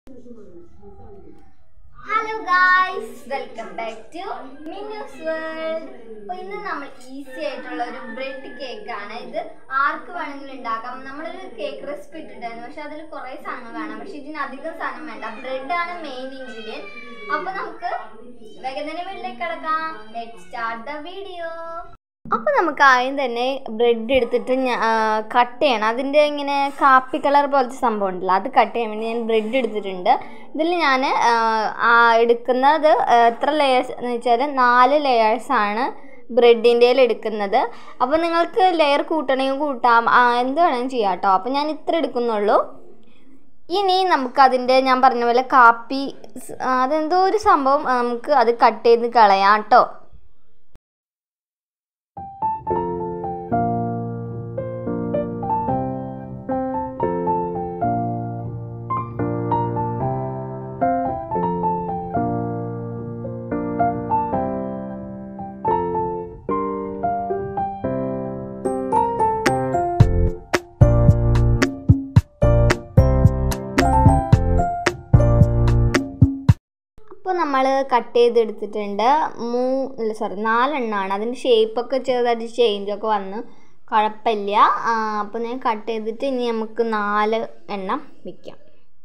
hello guys welcome back to Minnu's world അപ്പോൾ ഇന്ന് നമ്മൾ ഈസി ആയിട്ടുള്ള ഒരു ബ്രെഡ് കേക്ക് ആണ് ഇത് ആർക്ക് വേണമെങ്കിലും ഉണ്ടാക്കാം നമ്മളൊരു കേക്ക് റെസിപ്പി ഇട്ടിട്ടായിരുന്നു പക്ഷെ അതിൽ കുറേ സാധനങ്ങൾ വേണം പക്ഷെ ഇതിന് അധികം സാധനം വേണ്ട ബ്രെഡ് ആണ് മെയിൻ ഇൻഗ്രീഡിയൻറ്റ് അപ്പോൾ നമുക്ക് വേഗം തന്നെ വീട്ടിലേക്ക് കിടക്കാം ലെറ്റ് സ്റ്റാർട്ട് ദ വീഡിയോ അപ്പോൾ നമുക്ക് ആദ്യം തന്നെ ബ്രെഡ് എടുത്തിട്ട് കട്ട് ചെയ്യണം അതിൻ്റെ ഇങ്ങനെ കാപ്പി കളർ പോലത്തെ സംഭവം ഉണ്ടല്ലോ അത് കട്ട് ചെയ്യാൻ വേണ്ടി ഞാൻ ബ്രെഡ് എടുത്തിട്ടുണ്ട് ഇതിൽ ഞാൻ എടുക്കുന്നത് എത്ര ലെയേഴ്സ് എന്ന് വെച്ചാൽ നാല് ലെയേഴ്സാണ് ബ്രെഡിൻ്റെ എടുക്കുന്നത് അപ്പോൾ നിങ്ങൾക്ക് ലെയർ കൂട്ടണമെങ്കിൽ കൂട്ടാം ആ, എന്ത് വേണമെങ്കിലും ചെയ്യാം കേട്ടോ അപ്പോൾ ഞാൻ ഇത്ര എടുക്കുന്നുള്ളൂ ഇനി നമുക്കതിൻ്റെ ഞാൻ പറഞ്ഞ പോലെ കാപ്പി സ്- അതെന്തോ ഒരു സംഭവം ആ, നമുക്ക് അത് കട്ട് ചെയ്ത് കളയാം കേട്ടോ ഇപ്പോൾ നമ്മൾ കട്ട് ചെയ്തെടുത്തിട്ടുണ്ട് മൂ അല്ല സോറി നാലെണ്ണമാണ് അതിൻ്റെ ഷേപ്പൊക്കെ ചെറുതായിട്ട് ചേഞ്ചൊക്കെ വന്ന് കുഴപ്പമില്ല അപ്പോൾ ഞാൻ കട്ട് ചെയ്തിട്ട് ഇനി നമുക്ക് നാല് എണ്ണം വയ്ക്കാം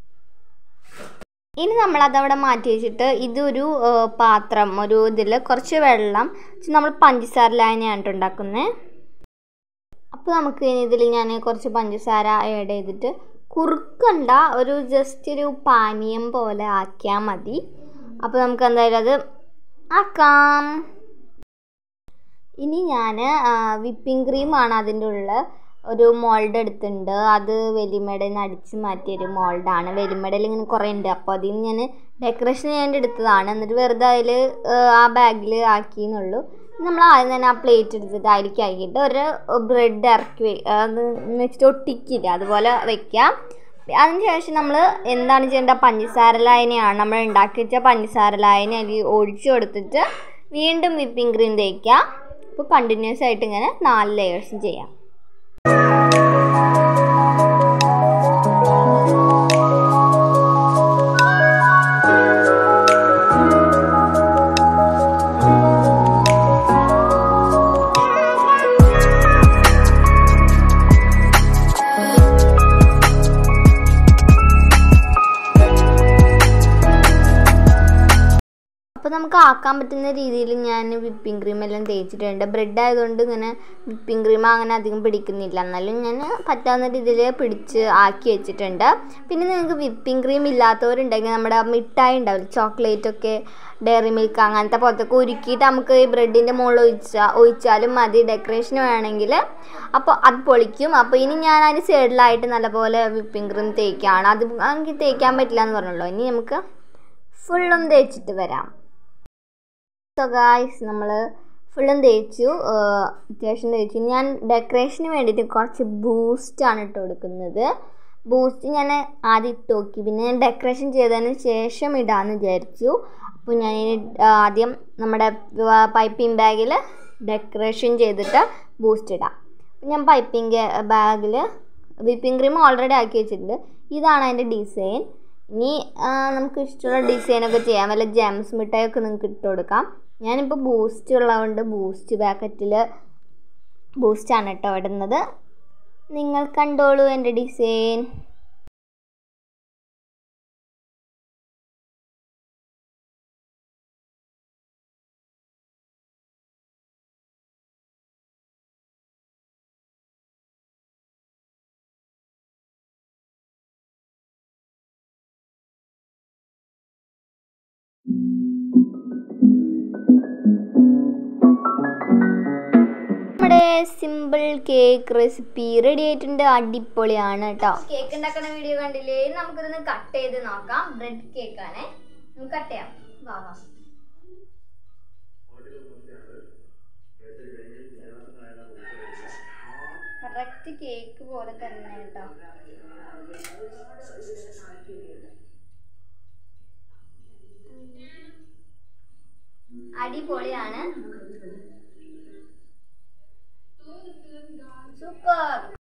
ഇനി നമ്മൾ അതവിടെ മാറ്റി വെച്ചിട്ട് ഇതൊരു ആ, പാത്രം ഒരു ഇതിൽ കുറച്ച് വെള്ളം നമ്മൾ പഞ്ചസാര ലായനിയാണ് ഉണ്ടാക്കുന്നത് അപ്പോൾ നമുക്ക് ഇനി ഇതിൽ ഞാൻ കുറച്ച് പഞ്ചസാര ആഡ് ചെയ്തിട്ട് കുറുക്കണ്ട ഒരു ജസ്റ്റ് ഒരു പാനീയം പോലെ ആക്കിയാൽ മതി അപ്പോൾ നമുക്ക് എന്തായാലും അത് ആക്കാം ഇനി ഞാൻ വിപ്പിംഗ് ക്രീമാണ് അതിൻ്റെ ഉള്ളിൽ ഒരു മോൾഡ് എടുത്തിട്ടുണ്ട് അത് വെലിമടയിൽ നിന്ന് അടിച്ച് മാറ്റിയൊരു മോൾഡാണ് വെലിമടയിൽ ഇങ്ങനെ കുറേ ഉണ്ട് അപ്പോൾ അതിൽ നിന്ന് ഞാൻ ഡെക്കറേഷൻ ചെയ്യാൻ എടുത്തതാണ് എന്നിട്ട് വെറുതെ അതിൽ ആ ബാഗിൽ ആക്കിയെന്നുള്ളൂ നമ്മൾ ആദ്യം തന്നെ ആ പ്ലേറ്റ് എടുത്തിട്ട് അതിലേക്ക് ആക്കിയിട്ട് ഒരു ബ്രെഡ് ഇറക്കി വെ- അത് വെച്ചിട്ട് ഒട്ടിക്കില്ല അതുപോലെ വെക്കാം അതിന് ശേഷം നമ്മൾ എന്താണ് ചെയ്യേണ്ടത് പഞ്ചസാര ലായനിയാണ് നമ്മൾ ഉണ്ടാക്കി വെച്ച പഞ്ചസാര ലായനി അതിൽ ഒഴിച്ചു കൊടുത്തിട്ട് വീണ്ടും വിപ്പിംഗ് ക്രീം തേക്കാം അപ്പോൾ കണ്ടിന്യൂസ് ആയിട്ട് ഇങ്ങനെ നാല് ലെയേഴ്സും ചെയ്യാം അപ്പോൾ നമുക്ക് ആക്കാൻ പറ്റുന്ന രീതിയിൽ ഞാൻ വിപ്പിംഗ് ക്രീം എല്ലാം തേച്ചിട്ടുണ്ട് ബ്രെഡ് ആയതുകൊണ്ട് ഇങ്ങനെ വിപ്പിംഗ് ക്രീം അങ്ങനെ അധികം പിടിക്കുന്നില്ല എന്നാലും ഞാൻ പറ്റാവുന്ന രീതിയിൽ പിടിച്ച് ആക്കി വെച്ചിട്ടുണ്ട് പിന്നെ നിങ്ങൾക്ക് വിപ്പിംഗ് ക്രീം ഇല്ലാത്തവരുണ്ടെങ്കിൽ നമ്മുടെ മിഠായി ഉണ്ടാവില്ല ചോക്ലേറ്റ് ഒക്കെ ഡയറി മിൽക്ക് അങ്ങനത്തെ പുറത്തൊക്കെ ഉരുക്കിയിട്ട് നമുക്ക് ഈ ബ്രെഡിൻ്റെ മുകളിൽ ഒഴിച്ചാൽ ഒഴിച്ചാലും മതി ഡെക്കറേഷന് വേണമെങ്കിൽ അപ്പോൾ അത് പൊളിക്കും അപ്പോൾ ഇനി ഞാൻ അതിന് സൈഡിലായിട്ട് നല്ലപോലെ വിപ്പിംഗ് ക്രീം തേക്കുകയാണ് അത് എനിക്ക് തേക്കാൻ പറ്റില്ല എന്ന് പറഞ്ഞല്ലോ ഇനി നമുക്ക് ഫുള്ളും തേച്ചിട്ട് വരാം സോ ഗായ്സ് നമ്മൾ ഫുള്ളും തേച്ചു ആ, അത്യാവശ്യം തേച്ചു ഞാൻ ഡെക്കറേഷന് വേണ്ടിയിട്ട് കുറച്ച് ബൂസ്റ്റാണ് ഇട്ട് കൊടുക്കുന്നത് ബൂസ്റ്റ് ഞാൻ ആദ്യം ഇട്ട് നോക്കി പിന്നെ ഞാൻ ഡെക്കറേഷൻ ചെയ്തതിന് ശേഷം ഇടാമെന്ന് വിചാരിച്ചു അപ്പോൾ ഞാൻ ഇനി, ആ, ആദ്യം നമ്മുടെ പൈപ്പിംഗ് ബാഗിൽ ഡെക്കറേഷൻ ചെയ്തിട്ട് ബൂസ്റ്റ് ഇടാം ഞാൻ പൈപ്പിംഗ് ബാഗിൽ വിപ്പിംഗ് ക്രീം ഓൾറെഡി ആക്കി വെച്ചിട്ടുണ്ട് ഇതാണ് അതിൻ്റെ ഡിസൈൻ ഇനി ആ, നമുക്ക് ഇഷ്ടമുള്ള ഡിസൈനൊക്കെ ചെയ്യാം വല്ല ജെംസ് മിഠായിയൊക്കെ നിങ്ങൾക്ക് ഇട്ട് കൊടുക്കാം ഞാനിപ്പോൾ ബൂസ്റ്റ് ഉള്ളതുകൊണ്ട് ബൂസ്റ്റ് പാക്കറ്റിൽ ബൂസ്റ്റാണ് കേട്ടോ ഇടുന്നത് നിങ്ങൾ കണ്ടോളൂ എൻ്റെ ഡിസൈൻ നമ്മുടെ സിമ്പിൾ കേക്ക് റെസിപ്പി റെഡി ആയിട്ടുണ്ട് അടിപൊളിയാണ് കേട്ടോ കേക്ക് ഉണ്ടാക്കുന്ന വീഡിയോ കണ്ടില്ലേ നമുക്കിതൊന്ന് കട്ട് ചെയ്ത് നോക്കാം ബ്രെഡ് കേക്ക് ആണേ നമുക്ക് കട്ട് ചെയ്യാം വാ വാ കറക്റ്റ് കേക്ക് പോലെ തന്നെ കേട്ടോ അടിപൊളിയാണ് സൂപ്പർ